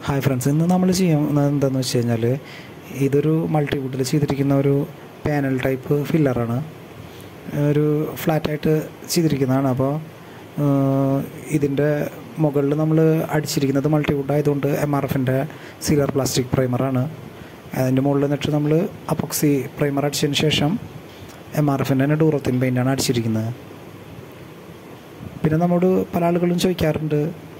hi friends ഇന്ന് നമ്മൾ ചെയ്യുന്നത് എന്താണെന്ന് വെച്ച് കഴിഞ്ഞാൽ ഇതൊരു മൾട്ടിവുഡിൽ ചെയ്തിരിക്കുന്ന ഒരു പാനൽ ടൈപ്പ് ഫില്ലറാണ് ഒരു ഫ്ലാറ്റായിട്ട് ചെയ്തിരിക്കുന്നതാണ് അപ്പോൾ ഇതിൻ്റെ മുകളിൽ നമ്മൾ അടിച്ചിരിക്കുന്നത് മൾട്ടിവുഡ് ആയതുകൊണ്ട് എം ആർ എഫിൻ്റെ സീലർ പ്ലാസ്റ്റിക് പ്രൈമറാണ് അതിൻ്റെ മുകളിൽ നിന്നിട്ട് നമ്മൾ അപ്പോക്സി പ്രൈമർ അടിച്ചതിന് ശേഷം എം ആർ എഫിൻ്റെ തന്നെ ഡൂറത്തിൻ പെയിൻ്റാണ് അടിച്ചിരിക്കുന്നത് പിന്നെ നമ്മോട് പല ആളുകളും ചോദിക്കാറുണ്ട്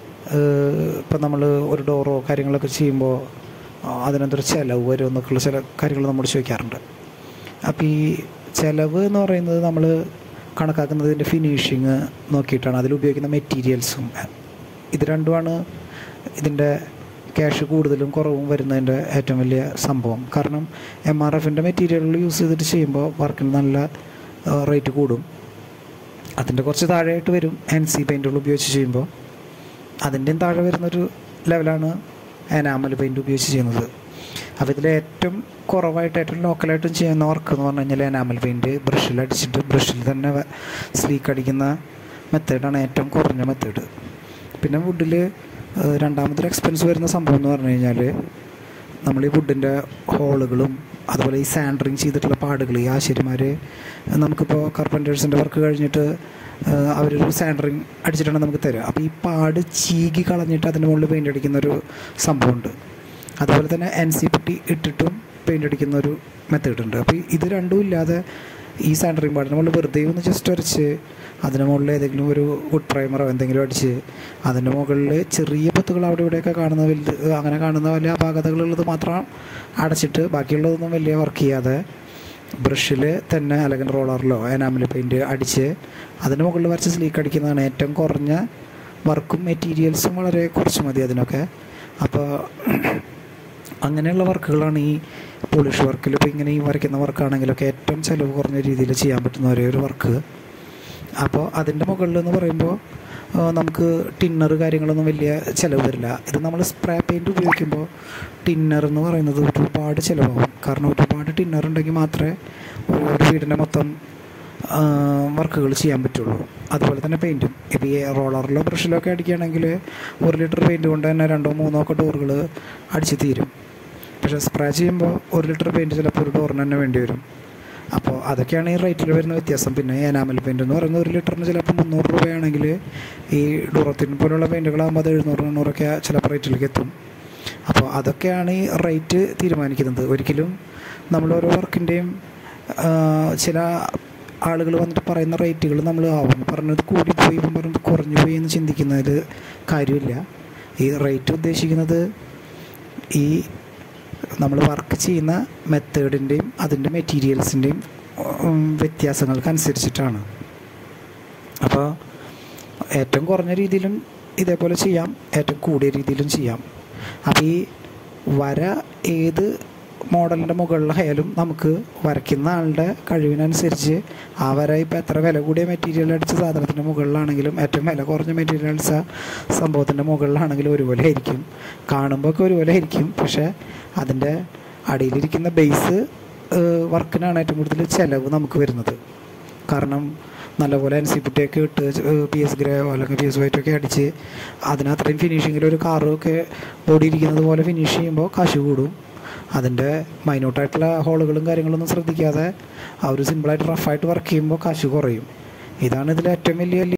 ഇപ്പം നമ്മൾ ഒരു ഡോറോ കാര്യങ്ങളൊക്കെ ചെയ്യുമ്പോൾ അതിനെന്തൊരു ചിലവ് വരും എന്നൊക്കെയുള്ള ചില കാര്യങ്ങൾ നമ്മോട് ചോദിക്കാറുണ്ട് അപ്പോൾ ഈ ചിലവ് എന്ന് പറയുന്നത് നമ്മൾ കണക്കാക്കുന്നതിൻ്റെ ഫിനിഷിങ് നോക്കിയിട്ടാണ് അതിൽ ഉപയോഗിക്കുന്ന മെറ്റീരിയൽസും ഇത് രണ്ടുമാണ് ഇതിൻ്റെ ക്യാഷ് കൂടുതലും കുറവും വരുന്നതിൻ്റെ ഏറ്റവും വലിയ സംഭവം കാരണം എം ആർ എഫിൻ്റെ മെറ്റീരിയലുകൾ യൂസ് ചെയ്തിട്ട് ചെയ്യുമ്പോൾ വർക്കിന് നല്ല റേറ്റ് കൂടും അതിൻ്റെ കുറച്ച് താഴെയായിട്ട് വരും എൻ സി പെയിൻറ്റുകൾ ഉപയോഗിച്ച് ചെയ്യുമ്പോൾ അതിൻ്റെയും താഴെ വരുന്നൊരു ലെവലാണ് എനാമൽ പെയിൻറ്റ് ഉപയോഗിച്ച് ചെയ്യുന്നത് അപ്പോൾ ഇതിൽ ഏറ്റവും കുറവായിട്ട് ഏറ്റവും ലോക്കലായിട്ടും ചെയ്യുന്ന വർക്ക് എന്ന് പറഞ്ഞു കഴിഞ്ഞാൽ എനാമൽ പെയിൻറ്റ് ബ്രഷിൽ അടിച്ചിട്ട് ബ്രഷിൽ തന്നെ സ്ലീക്ക് അടിക്കുന്ന മെത്തേഡാണ് ഏറ്റവും കുറഞ്ഞ മെത്തേഡ് പിന്നെ വുഡിൽ രണ്ടാമതൊരു എക്സ്പെൻസ് വരുന്ന സംഭവം എന്ന് പറഞ്ഞു കഴിഞ്ഞാൽ നമ്മൾ ഈ വുഡിൻ്റെ ഹോളുകളും അതുപോലെ ഈ സാൻഡറിങ് ചെയ്തിട്ടുള്ള പാടുകൾ ഈ ആശാരിമാർ നമുക്കിപ്പോൾ കാർപ്പൻറ്റേഴ്സിൻ്റെ വർക്ക് കഴിഞ്ഞിട്ട് അവരൊരു സാൻഡറിങ് അടിച്ചിട്ടാണ് നമുക്ക് തരിക അപ്പോൾ ഈ പാട് ചീകി കളഞ്ഞിട്ട് അതിൻ്റെ മുകളിൽ പെയിൻ്റ് അടിക്കുന്ന ഒരു സംഭവമുണ്ട് അതുപോലെ തന്നെ എൻ സി പുട്ടി ഇട്ടിട്ടും പെയിൻ്റ് അടിക്കുന്ന ഒരു മെത്തേഡ് ഉണ്ട് അപ്പോൾ ഇത് രണ്ടും ഇല്ലാതെ ഈ സാൻഡറിങ് പാടിന് മുകളിൽ വെറുതെ ഒന്ന് ജസ്റ്റ് അടിച്ച് അതിന് മുകളിൽ ഏതെങ്കിലും ഒരു വുഡ് പ്രൈമറോ എന്തെങ്കിലും അടിച്ച് അതിൻ്റെ മുകളിൽ ചെറിയ പത്തുകൾ അവിടെ ഇവിടെയൊക്കെ കാണുന്ന വലുത് അങ്ങനെ കാണുന്ന വലിയ അപാകതകളുള്ളത് മാത്രം അടച്ചിട്ട് ബാക്കിയുള്ളതൊന്നും വലിയ വർക്ക് ചെയ്യാതെ ബ്രഷിൽ തന്നെ അല്ലെങ്കിൽ റോളറിലോ എനാമിൽ പെയിൻറ്റ് അടിച്ച് അതിന് മുകളിൽ വരച്ച് സ്ലീക്ക് അടിക്കുന്നതാണ് ഏറ്റവും കുറഞ്ഞ വർക്കും മെറ്റീരിയൽസും വളരെ കുറച്ച് മതി അതിനൊക്കെ അപ്പോൾ അങ്ങനെയുള്ള വർക്കുകളാണ് ഈ പോളിഷ് വർക്കിൽ ഇപ്പോൾ ഇങ്ങനെ ഈ വരയ്ക്കുന്ന വർക്കാണെങ്കിലൊക്കെ ഏറ്റവും ചിലവ് കുറഞ്ഞ രീതിയിൽ ചെയ്യാൻ പറ്റുന്ന ഒരേ ഒരു വർക്ക് അപ്പോൾ അതിൻ്റെ മുകളിൽ എന്ന് പറയുമ്പോൾ നമുക്ക് ടിന്നർ കാര്യങ്ങളൊന്നും വലിയ ചിലവ് വരില്ല ഇത് നമ്മൾ സ്പ്രേ പെയിൻറ്റ് ഉപയോഗിക്കുമ്പോൾ ടിന്നർ എന്ന് പറയുന്നത് ഒരുപാട് ചിലവാകും കാരണം ഒരുപാട് ടിന്നർ ഉണ്ടെങ്കിൽ മാത്രമേ ഒരു വീടിൻ്റെ മൊത്തം വർക്കുകൾ ചെയ്യാൻ പറ്റുള്ളൂ അതുപോലെ തന്നെ പെയിൻറ്റും ഇപ്പോൾ ഈ റോളറിലോ ബ്രഷിലോ ഒക്കെ അടിക്കുകയാണെങ്കിൽ ഒരു ലിറ്റർ പെയിൻറ്റ് കൊണ്ട് തന്നെ രണ്ടോ മൂന്നോ ഒക്കെ ഡോറുകൾ അടിച്ച് തീരും പക്ഷേ സ്പ്രേ ചെയ്യുമ്പോൾ ഒരു ലിറ്റർ പെയിൻറ്റ് ചിലപ്പോൾ ഒരു ഡോറിന് തന്നെ വേണ്ടി വരും അപ്പോൾ അതൊക്കെയാണ് ഈ റേറ്റിൽ വരുന്ന വ്യത്യാസം പിന്നെ എനാമൽ പെയിൻ്റ് എന്ന് പറയുന്നത് ഒരു ലിറ്ററിന് ചിലപ്പോൾ മുന്നൂറ് രൂപയാണെങ്കിൽ ഈ ഡുറത്തിൻ പോലുള്ള പെയിൻറ്റുകളാകുമ്പോൾ അത് എഴുന്നൂറ് എണ്ണൂറൊക്കെ ചിലപ്പോൾ റേറ്റിലേക്ക് എത്തും അപ്പോൾ അതൊക്കെയാണ് ഈ റേറ്റ് തീരുമാനിക്കുന്നത് ഒരിക്കലും നമ്മൾ ഓരോ വർക്കിൻ്റെയും ചില ആളുകൾ വന്നിട്ട് പറയുന്ന റേറ്റുകൾ നമ്മൾ ആവും പറഞ്ഞത് കൂടിപ്പോയി ഇപ്പം പറഞ്ഞത് കുറഞ്ഞു പോയി എന്ന് ചിന്തിക്കുന്നതിൽ കാര്യമില്ല ഈ റേറ്റ് ഉദ്ദേശിക്കുന്നത് ഈ നമ്മൾ വർക്ക് ചെയ്യുന്ന മെത്തേഡിൻ്റെയും അതിൻ്റെ മെറ്റീരിയൽസിൻ്റെയും വ്യത്യാസങ്ങൾക്കനുസരിച്ചിട്ടാണ് അപ്പോൾ ഏറ്റവും കുറഞ്ഞ രീതിയിലും ഇതേപോലെ ചെയ്യാം ഏറ്റവും കൂടിയ രീതിയിലും ചെയ്യാം അപ്പോൾ ഈ വര ഏത് മോഡലിൻ്റെ മുകളിലായാലും നമുക്ക് വരയ്ക്കുന്ന ആളുടെ കഴിവിനനുസരിച്ച് ആ വര ഇപ്പോൾ എത്ര വില കൂടിയ മെറ്റീരിയൽ അടിച്ച സാധനത്തിൻ്റെ മുകളിലാണെങ്കിലും ഏറ്റവും വില കുറഞ്ഞ മെറ്റീരിയൽ അടിച്ച സംഭവത്തിൻ്റെ മുകളിലാണെങ്കിലും ഒരുപോലെ ആയിരിക്കും കാണുമ്പോൾ ഒക്കെ ഒരുപോലെ ആയിരിക്കും പക്ഷേ അതിൻ്റെ അടിയിലിരിക്കുന്ന ബേസ് വർക്കിനാണ് ഏറ്റവും കൂടുതൽ ചിലവ് നമുക്ക് വരുന്നത് കാരണം നല്ലപോലെ എൻ സി പുട്ടിയൊക്കെ ഇട്ട് പി എസ് ഗ്രേയോ അല്ലെങ്കിൽ പി എസ് വൈറ്റ് ഒക്കെ അടിച്ച് അതിനത്രയും ഫിനിഷിങ്ങിൽ ഒരു കാറൊക്കെ ഓടിയിരിക്കുന്നത് പോലെ ഫിനിഷ് ചെയ്യുമ്പോൾ കാശ് കൂടും അതിൻ്റെ മൈന്യൂട്ടായിട്ടുള്ള ഹോളുകളും കാര്യങ്ങളൊന്നും ശ്രദ്ധിക്കാതെ ആ ഒരു സിമ്പിളായിട്ട് റഫായിട്ട് വർക്ക് ചെയ്യുമ്പോൾ കാശ് കുറയും ഇതാണ് ഇതിൽ ഏറ്റവും വലിയ